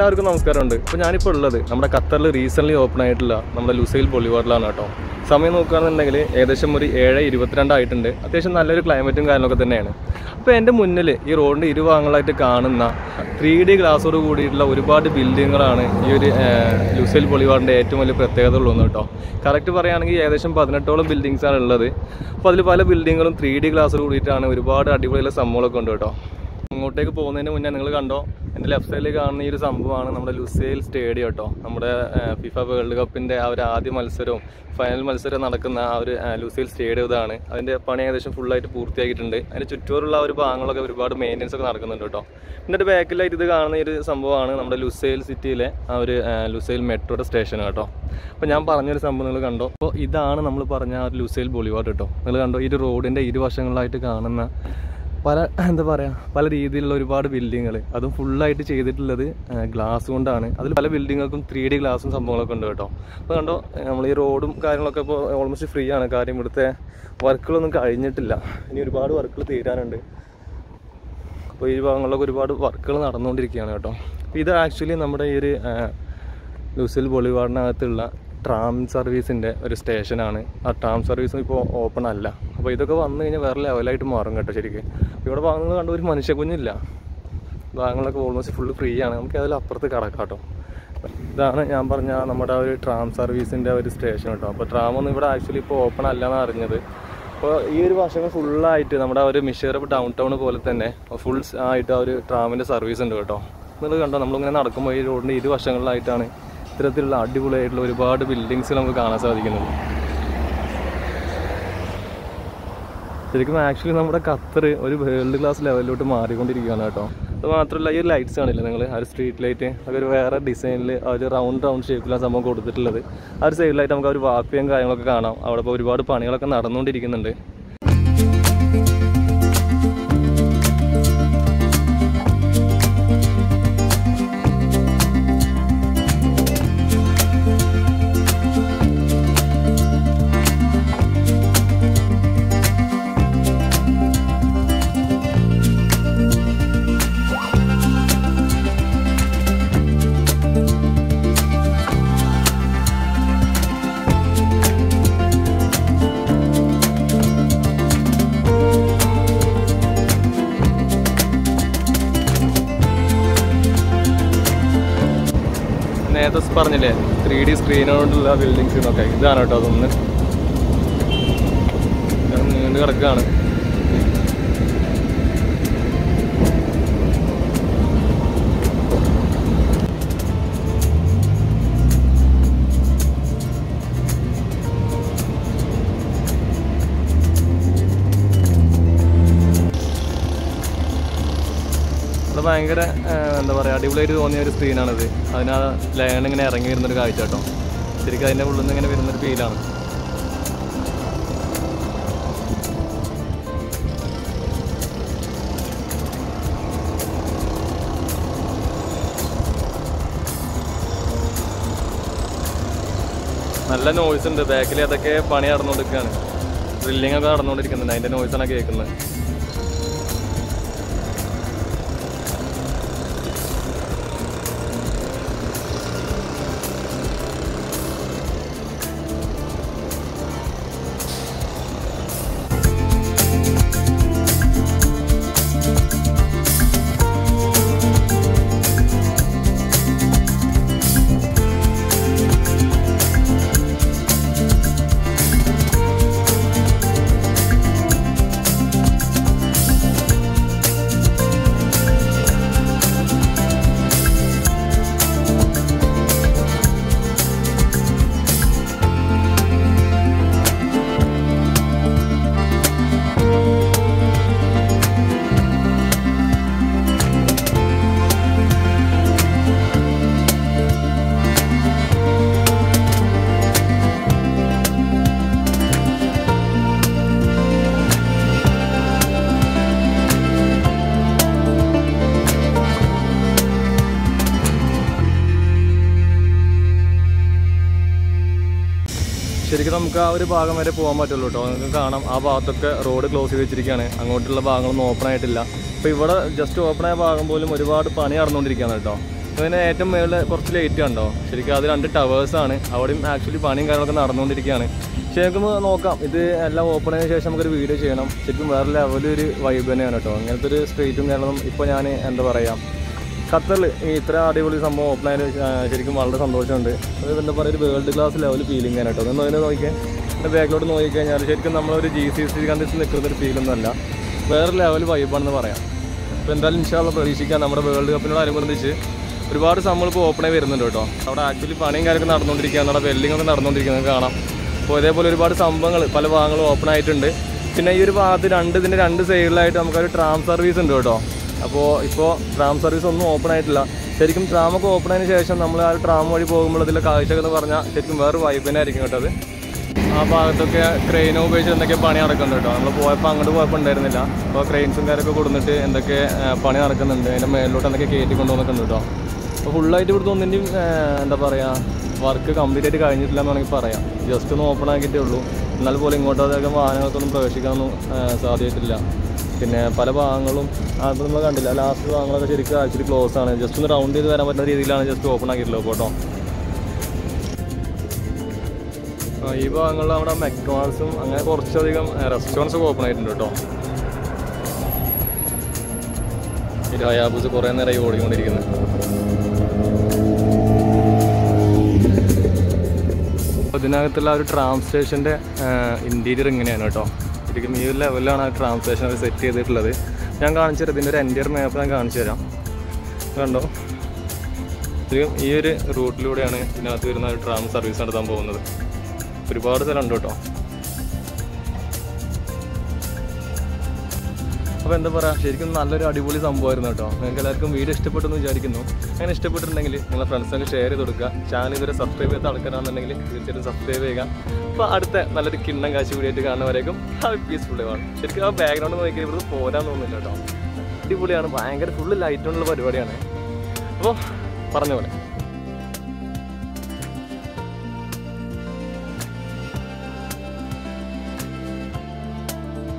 എല്ലാവർക്കും നമസ്കാരമുണ്ട് ഇപ്പോൾ ഞാനിപ്പോൾ ഉള്ളത് നമ്മുടെ ഖത്തറിൽ റീസെൻ്റ്ലി ഓപ്പൺ ആയിട്ടുള്ള നമ്മുടെ ലുസൈൽ ബൊളിവാർഡിലാണ് കേട്ടോ സമയം നോക്കുകയാണെന്നുണ്ടെങ്കിൽ ഏകദേശം ഒരു ഏഴ് ഇരുപത്തിരണ്ടായിട്ടുണ്ട് അത്യാവശ്യം നല്ലൊരു ക്ലൈമറ്റും കാര്യങ്ങളൊക്കെ തന്നെയാണ് അപ്പോൾ എൻ്റെ മുന്നിൽ ഈ റോഡിൻ്റെ ഇരുഭാഗങ്ങളായിട്ട് കാണുന്ന ത്രീ ഡി ഗ്ലാസോട് കൂടിയിട്ടുള്ള ഒരുപാട് ബിൽഡിങ്ങുകളാണ് ഈ ഒരു ഏർ, ലുസൈൽ ബൊളിവാർഡിൻ്റെ ഏറ്റവും വലിയ പ്രത്യേകത ഉള്ളതെന്ന് കേട്ടോ കറക്റ്റ് പറയുകയാണെങ്കിൽ ഏകദേശം പതിനെട്ടോളം ബിൽഡിങ്സ് ആണ് ഉള്ളത് അപ്പോൾ അതിൽ പല ബിൽഡിങ്ങുകളും ത്രീ ഡി ഗ്ലാസോട് കൂടിയിട്ടാണ് ഒരുപാട് അടിപൊളിയുള്ള സംഭവങ്ങളൊക്കെ ഉണ്ട് കേട്ടോ അങ്ങോട്ടേക്ക് പോകുന്നതിന് മുന്നേ നിങ്ങൾ കണ്ടോ എൻ്റെ ലെഫ്റ്റ് സൈഡിൽ കാണുന്ന ഈ ഒരു സംഭവമാണ് നമ്മുടെ ലുസൈൽ സ്റ്റേഡിയം കേട്ടോ നമ്മുടെ ഫിഫ വേൾഡ് കപ്പിൻ്റെ ആ ഒരു ആദ്യ മത്സരവും ഫൈനൽ മത്സരം നടക്കുന്ന ആ ഒരു ആ, ലുസൈൽ സ്റ്റേഡിയം ഇതാണ് അതിൻ്റെ പണി ഏകദേശം ഫുള്ളായിട്ട് പൂർത്തിയാക്കിയിട്ടുണ്ട് അതിൻ്റെ ചുറ്റോറുള്ള ആ ഒരു ഭാഗങ്ങളൊക്കെ ഒരുപാട് മെയിൻ്റെനൻസ് ഒക്കെ നടക്കുന്നുണ്ട് കേട്ടോ എന്നിട്ട് ബാക്കിലായിട്ട് ഇത് കാണുന്ന ഈ ഒരു സംഭവമാണ് നമ്മുടെ ലുസൈൽ സിറ്റിയിലെ ആ ഒരു ആ, ലുസൈൽ മെട്രോയുടെ സ്റ്റേഷൻ കേട്ടോ അപ്പോൾ ഞാൻ പറഞ്ഞൊരു സംഭവം നിങ്ങൾ കണ്ടോ അപ്പോൾ ഇതാണ് നമ്മൾ പറഞ്ഞ ആ ഒരു ലുസൈൽ ബൊളിവാർഡ് കേട്ടോ നിങ്ങൾ കണ്ടോ ഈ ഒരു റോഡിൻ്റെ ഇരുവശങ്ങളിലായിട്ട് കാണുന്ന പല എന്താ പറയുക പല രീതിയിലുള്ള ഒരുപാട് ബിൽഡിങ്ങൾ അതും ഫുള്ളായിട്ട് ചെയ്തിട്ടുള്ളത് ഗ്ലാസ് കൊണ്ടാണ് അതിൽ പല ബിൽഡിങ്ങുകൾക്കും ത്രീ ഡി ഗ്ലാസും സംഭവങ്ങളൊക്കെ ഉണ്ട് കേട്ടോ അപ്പോൾ കണ്ടോ നമ്മൾ ഈ റോഡും കാര്യങ്ങളൊക്കെ ഇപ്പോൾ ഓൾമോസ്റ്റ് ഫ്രീ ആണ് കാര്യം ഇവിടുത്തെ വർക്കുകളൊന്നും കഴിഞ്ഞിട്ടില്ല ഇനി ഒരുപാട് വർക്കുകൾ തീരാനുണ്ട് അപ്പോൾ ഈ ഭാഗങ്ങളിലൊക്കെ ഒരുപാട് വർക്കുകൾ നടന്നുകൊണ്ടിരിക്കുകയാണ് കേട്ടോ അപ്പോൾ ഇത് ആക്ച്വലി നമ്മുടെ ഈ ഒരു ലൂസിൽ ബൊളിവാർഡിനകത്തുള്ള ട്രാം സർവീസിൻ്റെ ഒരു സ്റ്റേഷനാണ് ആ ട്രാം സർവീസ് ഇപ്പോൾ ഓപ്പൺ അല്ല അപ്പോൾ ഇതൊക്കെ വന്നു കഴിഞ്ഞാൽ വേറെ ലെവലായിട്ട് മാറും കേട്ടോ ശരിക്കും അപ്പോൾ ഇവിടെ ഭാഗങ്ങൾ കണ്ട ഒരു മനുഷ്യ കുഞ്ഞില്ല ഭാഗങ്ങളൊക്കെ ഓൾമോസ്റ്റ് ഫുള്ള് ഫ്രീ ആണ് നമുക്ക് അതിൽ അപ്പുറത്ത് കടക്കാം കേട്ടോ ഇതാണ് ഞാൻ പറഞ്ഞ നമ്മുടെ ആ ഒരു ട്രാം സർവീസിൻ്റെ ഒരു സ്റ്റേഷൻ കേട്ടോ അപ്പോൾ ട്രാം ഒന്നും ഇവിടെ ആക്ച്വലി ഇപ്പോൾ ഓപ്പൺ അല്ലെന്ന് അറിഞ്ഞത് അപ്പോൾ ഈ ഒരു വർഷങ്ങൾ ഫുള്ളായിട്ട് നമ്മുടെ ആ ഒരു മിഷേറപ്പ് ഡൗൺ ടൗൺ പോലെ തന്നെ ഫുൾ ആയിട്ട് ആ ഒരു ട്രാമിൻ്റെ സർവീസ് ഉണ്ട് കേട്ടോ നിങ്ങൾ കണ്ടോ നമ്മളിങ്ങനെ നടക്കുമ്പോൾ ഈ റോഡിൻ്റെ ഇരു വശങ്ങളിലായിട്ടാണ് ഇത്തരത്തിലുള്ള അടിപൊളിയായിട്ടുള്ള ഒരുപാട് ബിൽഡിങ്സ് നമുക്ക് കാണാൻ സാധിക്കുന്നത് ശരിക്കും ആക്ച്വലി നമ്മുടെ ഖത്തർ ഒരു വേൾഡ് ക്ലാസ് ലെവലിലോട്ട് മാറിക്കൊണ്ടിരിക്കുകയാണ് കേട്ടോ അത് മാത്രമല്ല ഈ ലൈറ്റ്സ് കാണില്ലേ നിങ്ങൾ ആ ഒരു സ്ട്രീറ്റ് ലൈറ്റ് അതൊരു വേറെ ഡിസൈനിൽ ആ ഒരു റൗണ്ട് റൗണ്ട് ഷേപ്പിലാണ് സംഭവം കൊടുത്തിട്ടുള്ളത് ആ ഒരു സൈഡിലായിട്ട് നമുക്ക് ആ ഒരു വാപ്പിയും കാര്യങ്ങളൊക്കെ കാണാം അവിടെ ഇപ്പോൾ ഒരുപാട് പണികളൊക്കെ നടന്നുകൊണ്ടിരിക്കുന്നുണ്ട് നേരത്തെ പറഞ്ഞില്ലേ ത്രീ ഡി സ്ക്രീനോടുള്ള ബിൽഡിങ്സ് എന്നൊക്കെ ഇതാണ് കേട്ടോ അതൊന്ന് ഇത് നീണ്ടു കിടക്കുകയാണ് ഇവിടെ ഭയങ്കര ആ, എന്താ പറയുക അടിപൊളിയായിട്ട് തോന്നിയ ഒരു സ്ക്രീനാണിത് അതിന് ആ ലയൺ ഇങ്ങനെ ഇറങ്ങി വരുന്നൊരു കാഴ്ച കേട്ടോ ശരിക്കും അതിൻ്റെ ഉള്ളിൽ നിന്ന് ഇങ്ങനെ വരുന്നൊരു ഫീലാണ് നല്ല നോയ്സ് ഉണ്ട് ബാക്കിൽ അതൊക്കെ പണി നടന്നുകൊണ്ടിരിക്കുകയാണ് ഡ്രില്ലിംഗ് ഒക്കെ നടന്നുകൊണ്ടിരിക്കുന്നുണ്ട് അതിൻ്റെ നോയ്സാണ് കേൾക്കുന്നത് ശരിക്കും നമുക്ക് ആ ഒരു ഭാഗം വരെ പോകാൻ പറ്റുള്ളൂ കേട്ടോ നിങ്ങൾക്ക് കാണാം ആ ഭാഗത്തൊക്കെ റോഡ് ക്ലോസ് ചെയ്ത് വെച്ചിരിക്കുകയാണ് അങ്ങോട്ടുള്ള ഭാഗങ്ങളൊന്നും ഓപ്പൺ ആയിട്ടില്ല അപ്പോൾ ഇവിടെ ജസ്റ്റ് ഓപ്പൺ ആയ ഭാഗം പോലും ഒരുപാട് പണി നടന്നുകൊണ്ടിരിക്കുകയാണ് കേട്ടോ അതിന് ഏറ്റവും മേളിൽ കുറച്ച് ലേറ്റ് കണ്ടോ ശരിക്കും അത് രണ്ട് ടവേഴ്സാണ് അവിടെയും ആക്ച്വലി പണിയും കാര്യങ്ങളൊക്കെ നടന്നുകൊണ്ടിരിക്കുകയാണ് ശരിക്കും നോക്കാം ഇത് എല്ലാം ഓപ്പൺ ആയതിനു ശേഷം നമുക്കൊരു വീഡിയോ ചെയ്യണം ശരിക്കും വേറെ ലെവലൊരു വൈബ് തന്നെയാണ് കേട്ടോ അങ്ങനത്തെ ഒരു സ്ട്രീറ്റും കാര്യങ്ങളും ഇപ്പോൾ ഞാൻ എന്താ പറയുക ഖത്തറിൽ ഈ ഇത്ര അടിപൊളി സംഭവം ഓപ്പൺ ആയത് ശരിക്കും വളരെ സന്തോഷമുണ്ട് അത് എന്താ പറയുക ഒരു വേൾഡ് ക്ലാസ് ലെവൽ ഫീലിംഗ് ആണ് കേട്ടോ ഒന്ന് അതിനെ നോക്കിയാൽ എൻ്റെ ബാക്കിലോട്ട് നോക്കിക്കഴിഞ്ഞാൽ ശരിക്കും നമ്മളൊരു ജി സി സി കണ്ടിച്ച് നിൽക്കുന്ന ഒരു ഫീലൊന്നും അല്ല വേറെ ലെവൽ വൈബാണെന്ന് പറയാം അപ്പോൾ എന്തായാലും ഇൻഷാല്ല പ്രതീക്ഷിക്കാം നമ്മുടെ വേൾഡ് കപ്പിനോടനുബന്ധിച്ച് ഒരുപാട് സംഭവം ഇപ്പോൾ ഓപ്പൺ ആയി വരുന്നുണ്ട് കേട്ടോ അവിടെ ആക്ച്വലി പണിയും കാര്യമൊക്കെ നടന്നുകൊണ്ടിരിക്കുകയാണ് അവിടെ വെല്ലിംഗ് ഒക്കെ നടന്നുകൊണ്ടിരിക്കുന്നത് കാണാം അപ്പോൾ ഇതേപോലെ ഒരുപാട് സംഭവങ്ങൾ പല ഭാഗങ്ങളും ഓപ്പൺ ആയിട്ടുണ്ട് പിന്നെ ഈ ഒരു ഭാഗത്ത് രണ്ട് ഇതിൻ്റെ രണ്ട് സൈഡിലായിട്ട് നമുക്കൊരു ട്രാം സർവീസ് ഉണ്ട് കേട്ടോ അപ്പോൾ ഇപ്പോൾ ട്രാം സർവീസ് ഒന്നും ഓപ്പൺ ആയിട്ടില്ല ശരിക്കും ട്രാമൊക്കെ ഓപ്പൺ ആയതിനു ശേഷം നമ്മൾ ആ ഒരു ട്രാം വഴി പോകുമ്പോൾ ഇതിലെ കാഴ്ചകൾ എന്ന് പറഞ്ഞാൽ ശരിക്കും വേറെ വൈബ് തന്നെ ആയിരിക്കും കേട്ടോ അത് ആ ഭാഗത്തൊക്കെ ക്രെയിനോ ഉപയോഗിച്ച് എന്തൊക്കെ പണി നടക്കുന്നുണ്ട് കേട്ടോ നമ്മൾ പോയപ്പോൾ അങ്ങോട്ട് പോയപ്പോൾ ഉണ്ടായിരുന്നില്ല അപ്പോൾ ക്രെയിൻസും കാര്യമൊക്കെ കൊടുത്തിട്ട് എന്തൊക്കെ ആ, പണി നടക്കുന്നുണ്ട് അതിൻ്റെ മേളിലോട്ട് എന്തൊക്കെ കയറ്റി കൊണ്ടുവന്നിട്ടുണ്ട് കേട്ടോ അപ്പോൾ ഫുള്ളായിട്ട് ഇവിടുത്തെ ഒന്നിൻ്റെയും എന്താ പറയുക വർക്ക് കംപ്ലീറ്റ് ആയിട്ട് കഴിഞ്ഞിട്ടില്ല എന്ന് വേണമെങ്കിൽ പറയാം ജസ്റ്റ് ഒന്ന് ഓപ്പൺ ആക്കിയിട്ടേ ഉള്ളൂ എന്നാൽ പോലും ഇങ്ങോട്ട് അധികം വാഹനങ്ങൾക്കൊന്നും പ്രവേശിക്കാനൊന്നും ആ, സാധ്യമായിട്ടില്ല പിന്നെ പല ഭാഗങ്ങളും അത് നമ്മൾ കണ്ടില്ല ലാസ്റ്റ് ഭാഗങ്ങളൊക്കെ ശരിക്കും ആക്ച്വലി ക്ലോസ് ആണ് ജസ്റ്റ് ഒന്ന് റൗണ്ട് ചെയ്ത് വരാൻ പറ്റുന്ന രീതിയിലാണ് ജസ്റ്റ് ഓപ്പൺ ആക്കിയിട്ടുള്ളത് കേട്ടോ ആ, ഈ ഭാഗങ്ങളിൽ നമ്മുടെ മെക്ഡോണൾഡ്സും അങ്ങനെ കുറച്ചധികം റെസ്റ്റോറൻറ്റ്സ് ഒക്കെ ഓപ്പൺ ആയിട്ടുണ്ട് കേട്ടോ ഈ ഹയാബൂസ് കുറേ നേരമായി ഓടിക്കൊണ്ടിരിക്കുന്നത് അപ്പോൾ ഇതിനകത്തുള്ള ആ ഒരു ട്രാം സ്റ്റേഷൻ്റെ ഇൻറ്റീരിയർ ഇങ്ങനെയാണ് കേട്ടോ ശരിക്കും ഈ ഒരു ലെവലിലാണ് ആ ട്രാം സ്റ്റേഷൻ അവർ സെറ്റ് ചെയ്തിട്ടുള്ളത് ഞാൻ കാണിച്ചു തരാം ഇതിൻ്റെ ഒരു എൻറ്റിയർ മാപ്പ് ഞാൻ കാണിച്ചു തരാം കണ്ടോ ശരിക്കും ഈ ഒരു റൂട്ടിലൂടെയാണ് ഇതിനകത്ത് വരുന്ന ഒരു ട്രാം സർവീസ് നടത്താൻ പോകുന്നത് ഒരുപാട് സ്ഥലമുണ്ട് കേട്ടോ അപ്പോൾ എന്താ പറയുക ശരിക്കും നല്ലൊരു അടിപൊളി സംഭവമായിരുന്നു കേട്ടോ നിങ്ങൾക്ക് എല്ലാവർക്കും വീഡിയോ ഇഷ്ടപ്പെട്ടെന്ന് വിചാരിക്കുന്നു അങ്ങനെ ഇഷ്ടപ്പെട്ടിട്ടുണ്ടെങ്കിൽ നിങ്ങളെ ഫ്രണ്ട്സൊക്കെ ഷെയർ ചെയ്ത് കൊടുക്കുക ചാനൽ ഇതുവരെ സബ്സ്ക്രൈബ് ചെയ്ത ആൾക്കാരാണെന്നുണ്ടെങ്കിൽ തീർച്ചയായിട്ടും സബ്സ്ക്രൈബ് ചെയ്യുക അപ്പോൾ അടുത്ത നല്ലൊരു കിണ്ണം കാശ് വീഡിയോ ആയിട്ട് കാണുന്നവരേക്കും ഹാപ്പി പീസ്ഫുൾ ആണ് ശരിക്കും ആ ബാക്ക്ഗ്രൗണ്ട് നോക്കിയാൽ ഇവിടുന്ന് പോരാൻ തോന്നുന്നില്ല കേട്ടോ അടിപൊളിയാണ് ഭയങ്കര ഫുള്ള് ലൈറ്റുള്ള പരിപാടിയാണ് അപ്പോൾ പറഞ്ഞ പോലെ